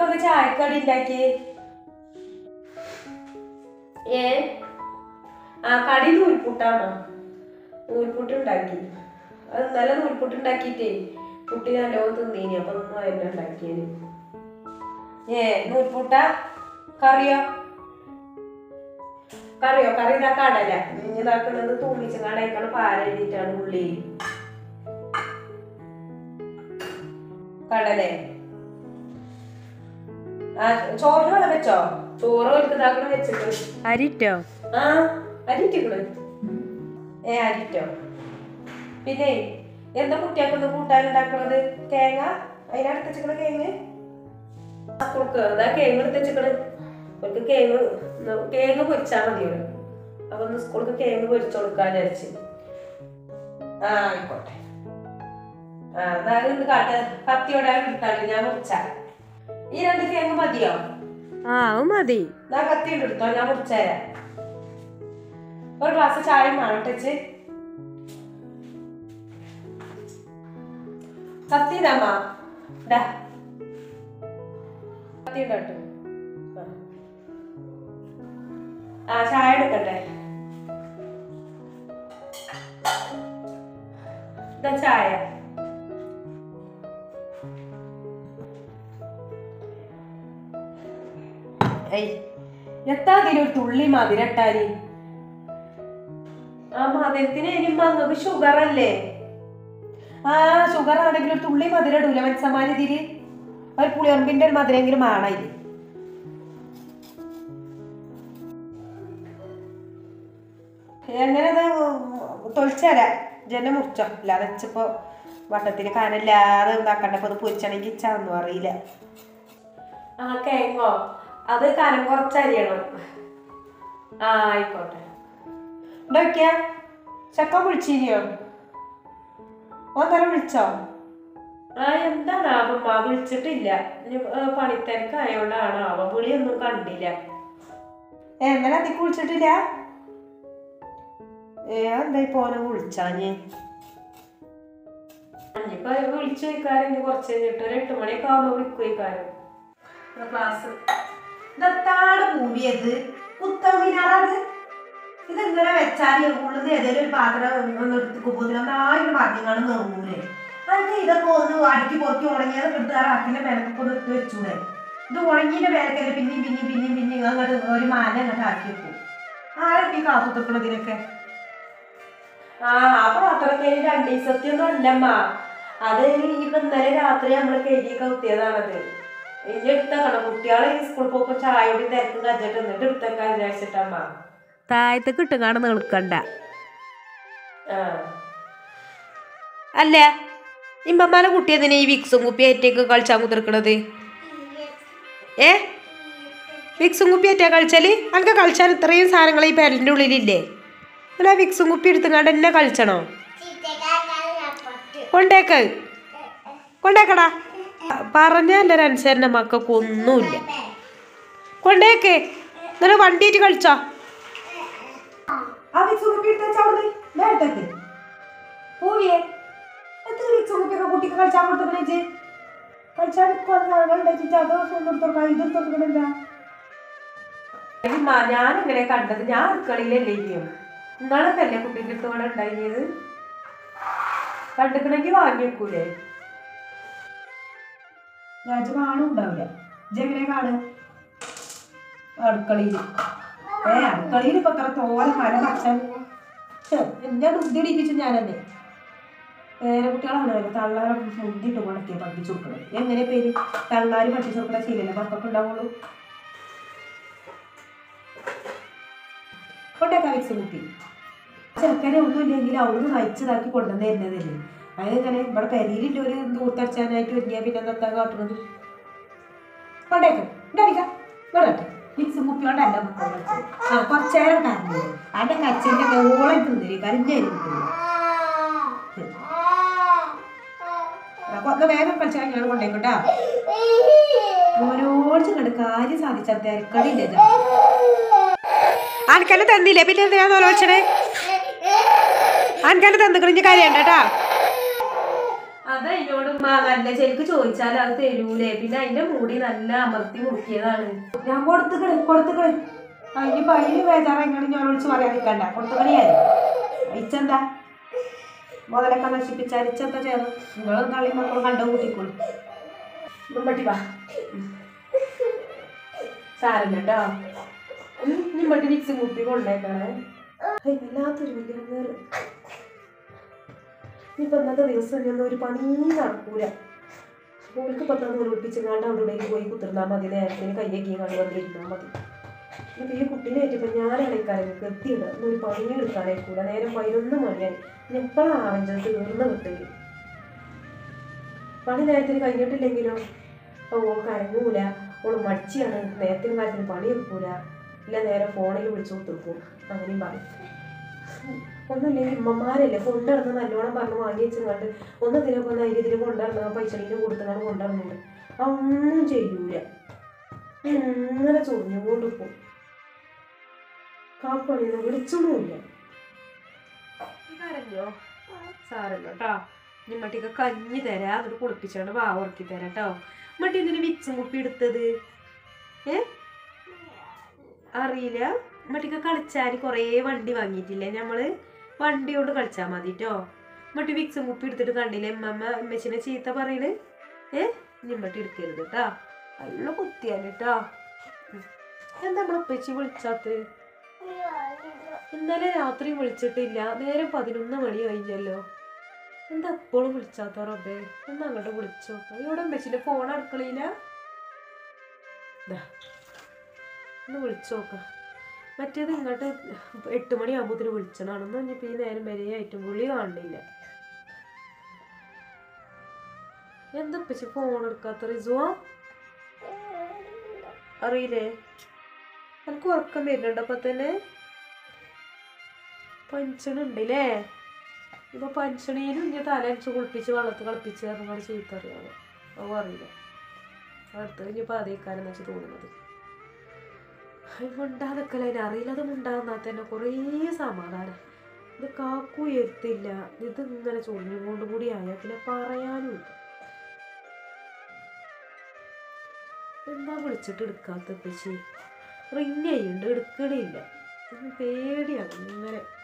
ഇപ്പൊ ചായക്കടി ഉണ്ടാക്കിയേ ഏ ആ കടി നൂൽപുട്ടാണോ നൂൽപുട്ട് ഉണ്ടാക്കി അത് നല്ല നൂൽപുട്ട് ഉണ്ടാക്കിയിട്ടേ കുട്ടി നല്ലോണം തിന്നീനി അപ്പൊ ഒന്നും അതിനെ ഉണ്ടാക്കിയത് ഏ നൂൽപുട്ട കറിയോ കറിയോ കറി ഇതാ കടല ഇതാക്കണത് തൂമിച്ച് കടയിക്കണ പാലെഴുതിയിട്ടാണ് ഉള്ളി കടലേ ആ ചോറിന് വെള്ളം വെച്ചോ ചോറ് വലുതാക്കണ വെച്ചിട്ട് അരിട്ടോ ആ അരിറ്റിക്കണ് ഏ അരിറ്റോ പിന്നെ എന്താ കുട്ടികൾക്കൊന്ന് കൂട്ടാൻ ഉണ്ടാക്കണത് തേങ്ങ അതിനടുത്ത് വെച്ചിക്കണ കേങ്ങ് സ്കൂൾക്ക് അതാ കേങ്ങ് എടുത്ത് വെച്ചിക്കണ് അവർക്ക് കേങ്ങ് ന- കേങ്ങ് പൊരിച്ചാൽ മതിയോ അപ്പൊ ഒന്ന് സ്കൂൾക്ക് കേങ്ങ് പൊരിച്ചു കൊടുക്കാൻ വിചാരിച്ച് ആ ആയിക്കോട്ടെ ആ എന്നാലും ഇത് കാട്ട് കത്തിയോടെ എടുത്താലും ഞാൻ മുറിച്ച ഈ രണ്ട് കേങ്ങ് മതിയോ ആ അത് മതി ഞാൻ കത്തി എടുത്തോ ഞാൻ മുറിച്ചുതരാം ഒരു ഗ്ലാസ് ചായ മാട്ടച്ച് കത്തി ഇതാമ്മ ഡാ കത്തി ഇടട്ടെ ആ ചായ എടുക്കട്ടെ ഇതാ ചായ ഏയ് എത്താ ഒരു തുള്ളി മധുരട്ടാനി ആ മധുരത്തിന് ഇനിയുമ്പോ അങ്ങക്ക് ഷുഗർ അല്ലേ ആ ഷുഗർ ആണെങ്കിൽ ഒരു തുള്ളി മധുരം ഇടൂല മനസ്സമാര് ഇതില് ഒരു പുളിയറമ്പിന്റെ ഒരു മധുരെങ്കിലും ആണായി എങ്ങനെ തൊളിച്ചരാ ജന മുറിച്ചോ അല്ലാതെ വെച്ചപ്പോ വട്ടത്തിന് കാനല്ലാതെ ഉണ്ടാക്കണ്ടപ്പോ അത് പൊരിച്ചണെങ്കിൽ ഇച്ചാന്നും അറിയില്ല ആ കേങ്ങോ അത് കനം കുറച്ചരിയണം ആ ആയിക്കോട്ടെ ഉണ്ടാക്കിയ ചക്ക വിളിച്ചിനിയോ ഓൻ തന്നെ വിളിച്ചോ ആ എന്താണ് ആവമ്മ വിളിച്ചിട്ടില്ല ഇനി, ഏ, പണിത്തിരക്കായോണ്ടാണ് ആവ വിളിയൊന്നും കണ്ടില്ല ഏ എന്നാലും അതിക്ക് വിളിച്ചിട്ടില്ല ഏ എന്തായി പോനെ വിളിച്ചാഞ്ഞ് ഇനിയിപ്പൊ വിളിച്ചു വയ്ക്കാറുണ്ട് കുറച്ച് കഴിഞ്ഞിട്ട് ഒരു എട്ട് മണിയൊക്കെ ആവുമ്പോ വിളിക്കും വയ്ക്കാരും ക്ലാസ് ഇതെത്താണ് മൂടിയത് ഉത്തമിനാറത് ഇതെങ്ങനെ വെച്ചാൽ ഉള്ളത് ഏതെങ്കിലും ഒരു പാത്രം ഒന്ന് എടുത്തുക്കുമ്പോൾ നന്നായിട്ട് പറഞ്ഞാണ് നിർമ്മൂലേ അതിന് ഇതൊക്കെ ഒന്ന് അടുക്കി പൊറുക്കി ഉണങ്ങിയത് എടുത്ത് ആ റാക്കിന്റെ മേലൊക്കെ ഒന്ന് ഇട്ട് വെച്ചൂടെ ഇത് ഉണങ്ങിന്റെ മേലക്കല്ലേ പിന്നെയും പിന്നെയും പിന്നെയും പിന്നെയും അങ്ങോട്ട് ഒരു മാല അങ്ങോട്ട് ആക്കി വെക്കും ആരൊക്കെ ഈ കാത്തു നിൽക്കണതിനൊക്കെ ആ ആ പാത്രമൊക്കെ ഇനി രണ്ട് ദിവസത്തെയൊന്നും അല്ലമ്മ അത് ഇനിയിപ്പോ ഇന്നലെ രാത്രി നമ്മൾ കഴുകി കൗത്തിയതാണത് ഇനി എടുത്തേക്കണം കുട്ടികളെ ഈ സ്കൂളിൽ പോകുമ്പോൾ ചായയോടെ തിരക്കും കച്ചിട്ട് എന്നിട്ട് എടുത്തേക്കാൻ വിചാരിച്ചിട്ടമ്മ താഴത്ത് കിട്ടുങ്ങാണ് നിൽക്കണ്ട ആ. അല്ല ഇമ്പമ്മാനെ കുട്ടി എന്തിനാ ഈ വിക്സും കുപ്പി ഏറ്റേക്ക് കളിച്ചാൻ കുതിർക്കണത് ഏ വിക്സും കുപ്പി ഏറ്റ കളിച്ചാല് അനക്ക് കളിച്ചാൽ ഇത്രയും സാധനങ്ങൾ ഈ പേരൻ്റെ ഉള്ളിലില്ലേ അല്ല വിക്സും കുപ്പി എടുത്തുങ്ങാണ്ട് എന്നെ കളിച്ചണോ കൊണ്ടേക്ക് കൊണ്ടേക്കടാ പറഞ്ഞല്ല അനുസരണ മക്കൾക്ക് ഒന്നുമില്ല കൊണ്ടേക്ക് എന്നിട്ട് വണ്ടിയിട്ട് കളിച്ചോ ആ വിക്സ് കുപ്പി എടുത്ത് വെച്ചാ അവിടുന്ന് നേരത്തേക്ക് പോവിയേ എത്ര വിക്സ് കുപ്പിയൊക്കെ കുട്ടിക്ക് കളിച്ചാൻ കൊടുത്തേ കളിച്ചാൽ ഉണ്ടാക്കിട്ട് അത് എടുത്തോക്കാം ഇത് എടുത്തോക്കണില്ല ഞാൻ ഇങ്ങനെ കണ്ടത് ഞാൻ അടുക്കളയിലല്ലേ ഇനിയും നിങ്ങളൊക്കെ അല്ലേ കുട്ടിക്ക് എടുത്ത് ഇവിടെ ഉണ്ടാക്കിയത് കണ്ടിക്കണമെങ്കിൽ വാങ്ങി വെക്കൂലേ രാജ കാണുണ്ടാവില്ല ഇജെങ്ങനെ കാണും അടുക്കളയിൽ ഏ അടുക്കളയിൽ ഇപ്പൊ അത്ര തോല മല പച്ചൻ എന്നെ ബുദ്ധി ഇടിപ്പിച്ചു ഞാൻ തന്നെ പേരെ കുട്ടികളാണ് വരെ തള്ളാരെ ബുദ്ധി ഇട്ട് മുടക്കി പഠിപ്പിച്ചു കൊടുക്കുന്നത് എങ്ങനെ പേര് തള്ളാര് പഠിപ്പിച്ചു കൊടുക്കുന്ന ശീലല്ലേ മക്കൾക്ക് ഉണ്ടാവുള്ളൂ കൊണ്ടേക്കാൻ വെച്ച് കുട്ടി ചെറുക്കനെ ഒന്നുമില്ലെങ്കിൽ അവിടുന്ന് നയിച്ചതാക്കി കൊണ്ടുവന്ന് തരുന്നതല്ലേ അതിനെങ്ങനെ ഇവിടെ പെരിയിലില്ല ഒരു ദൂർത്തടിച്ചാനായിട്ട് ഒരുങ്ങിയാ പിന്നെ എന്താ കാട്ടുന്നത് കൊണ്ടേക്ക് ഉണ്ടാടിക്കാം വേണ്ടട്ടെ മിക്സ് മുപ്പിയോണ്ടല്ല മക്കൾ കളിച്ചത് ആ കുറച്ചേരം കരഞ്ഞത് അതിന്റെ കച്ചിന്റെ ഓളം തിന്നില്ല കരിഞ്ഞായിരുന്നു കിട്ടുന്നത് അപ്പൊ ഒന്ന് വേഗം കളിച്ചാൽ ഞാൻ കൊണ്ടേക്കോട്ടാ ഓരോട് കണ്ട് കാര്യം സാധിച്ചാൽ തിരക്കടില്ല ആൻകല്ല തന്നില്ലേ പിന്നെ എന്തിനാ നോലോച്ചണേ ആൻകല്ല തന്നിക്കണിഞ്ഞ് കാര്യണ്ട കേട്ടാ ആ അത് അതിനോട് നല്ല ശരിക്ക് ചോദിച്ചാൽ അത് തരൂലേ പിന്നെ അതിന്റെ മൂടി നല്ല അമർത്തി മുറുക്കിയതാണ് ഞാൻ കൊടുത്തുകള് കൊടുത്തുകള് അതിന് പയ്യന് ബേജാറെങ്ങനെ ഞാൻ വിളിച്ച് പറയാൻ നിൽക്കണ്ട കൊടുത്തുകളിയായി ഇച്ചെന്താ മുതലൊക്കെ നശിപ്പിച്ചാൽ ഇച്ചെന്താ ചെയ്തു നിങ്ങളും തള്ളി മക്കളും കണ്ടു കൂട്ടിക്കോളൂ മുമ്പട്ടി വാ സാരല്ല കേട്ടോ മുമ്പട്ടി മിക്സ് കുപ്പി കൊണ്ടേക്കണേ ഹൈ, വല്ലാത്തൊരു വലിയ നേരം ഇനിയിപ്പോൾ ഇന്നത്തെ ദിവസം ഞാൻ ഒരു പണി നടക്കൂല ഓൾക്ക് പത്താം നൂറ് ഒളിപ്പിച്ചങ്ങാണ്ട് അവിടെ ഇവിടേക്ക് പോയി കുത്തിരുന്നാൽ മതി നേരത്തിന് കയ്യൊക്കെ കണ്ടു വന്നിരുന്നാൽ മതി ഇപ്പം ഈ കുട്ടീനെ ആയിട്ടിപ്പോൾ ഞാനാണേക്കാരം കെത്തിയിട ഒരു പണി എടുക്കാനായിക്കൂല നേരം പതിനൊന്ന് മണിയായി ഇനി എപ്പോഴാണ് ആവഞ്ചത് തീർന്ന് കിട്ടല് പണി നേരത്തിന് കഴിഞ്ഞിട്ടില്ലെങ്കിലോ അപ്പോൾ ഓൾ കരങ്ങൂല ഓൾ മടിച്ചിയാണ് നേരത്തിന് കാര്യത്തിന് പണി എടുക്കൂല ഇല്ല നേരെ ഫോണിൽ വിളിച്ചു കൊടുത്തിരിക്കും അങ്ങനെയും പറയും ഒന്നുമില്ലെങ്കിൽ ഉമ്മമാരല്ലേ കൊണ്ടുവരണം നല്ലോണം പറഞ്ഞ് വാങ്ങി വെച്ചങ്ങാണ്ട് ഒന്ന് ഇതിനെ കൊണ്ട് അതിന് ഇതിന് കൊണ്ടുവരണം പൈസടീനെ കൊടുത്തങ്ങാണ്ട് കൊണ്ടുവരുന്നുണ്ട് ഒന്നും ചെയ്യൂല ഇങ്ങനെ ചൊറിഞ്ഞുകൊണ്ട് പോകും കാപ്പണിയൊന്നും വിളിച്ചൊന്നുമില്ല കരഞ്ഞോ സാരല്ല കേട്ടോ നിമ്മട്ടിക്ക് കഞ്ഞി തരാ എന്നിട്ട് കുളിപ്പിച്ചാണ്ട് വാ ഉറക്കി തരാം കേട്ടോ മട്ടി എന്തിനു വിച്ചും കുപ്പി എടുത്തത് ഏ അറിയില്ല മട്ടിക്ക് കളിച്ചാൽ കുറേ വണ്ടി വാങ്ങിയിട്ടില്ലേ നമ്മള് വണ്ടി കൊണ്ട് കളിച്ചാൽ മതി കേട്ടോ മട്ടി വിക്സും കുപ്പി എടുത്തിട്ട് കണ്ടില്ലേ അമ്മമ്മ അമ്മച്ചിനെ ചീത്ത പറയണ് ഏ നിമ്മട്ടി എടുക്കരുത് കേട്ടോ നല്ല കുത്തിയാല് കേട്ടോ എന്താ നമ്മളൊപ്പച്ചി വിളിച്ചാത്ത് ഇന്നലെ രാത്രി വിളിച്ചിട്ടില്ല നേരെ പതിനൊന്ന് മണി കഴിഞ്ഞല്ലോ എന്താ എപ്പോഴും വിളിച്ചാത്ത റബ്ബേ ഒന്ന് അങ്ങോട്ട് വിളിച്ചോ ഇവിടെ വെച്ചിട്ട് ഫോൺ അടുക്കളയില്ല ദാ, ഒന്ന് വിളിച്ചു നോക്കാം മറ്റേത് ഇങ്ങോട്ട് എട്ട് മണിയാകുമ്പോഴത്തേന് വിളിച്ചണാണെന്ന് ഇനിയിപ്പോൾ ഈ നേരം വരെ ആയിട്ടും പുള്ളി കാണില്ല എന്താ പറ്റി ഫോൺ എടുക്കാത്ത റിസുവാ അറിയില്ലേ എനിക്ക് ഉറക്കം വരുന്നുണ്ട് അപ്പം തന്നെ പഞ്ചണുണ്ടല്ലേ ഇപ്പൊ പഞ്ചണിയിലും ഇനി തലടിച്ച് കുളിപ്പിച്ച് വെള്ളത്തിൽ കളിപ്പിച്ച് നിങ്ങൾ ചീത്ത അറിയാമോ അത് അറിയില്ല അടുത്ത് കഴിഞ്ഞപ്പോൾ അതേക്കാരെന്ന് വെച്ച് തോന്നുന്നത് മുണ്ടാതൊക്കെ അതിന് അറിയില്ല അത് മുണ്ടാകുന്നാൽ തന്നെ കുറേ സമാധാനം ഇത് കാക്കു എത്തില്ല ഇത് ഇങ്ങനെ ചൊറിഞ്ഞും കൊണ്ട് കൂടി ആയാൽ പിന്നെ പറയാനുമില്ല എന്താ വിളിച്ചിട്ട് എടുക്കാത്ത പച്ചി റിങ് ചെയ്യുന്നുണ്ട് എടുക്കണില്ല പേടിയാണ് ഇങ്ങനെ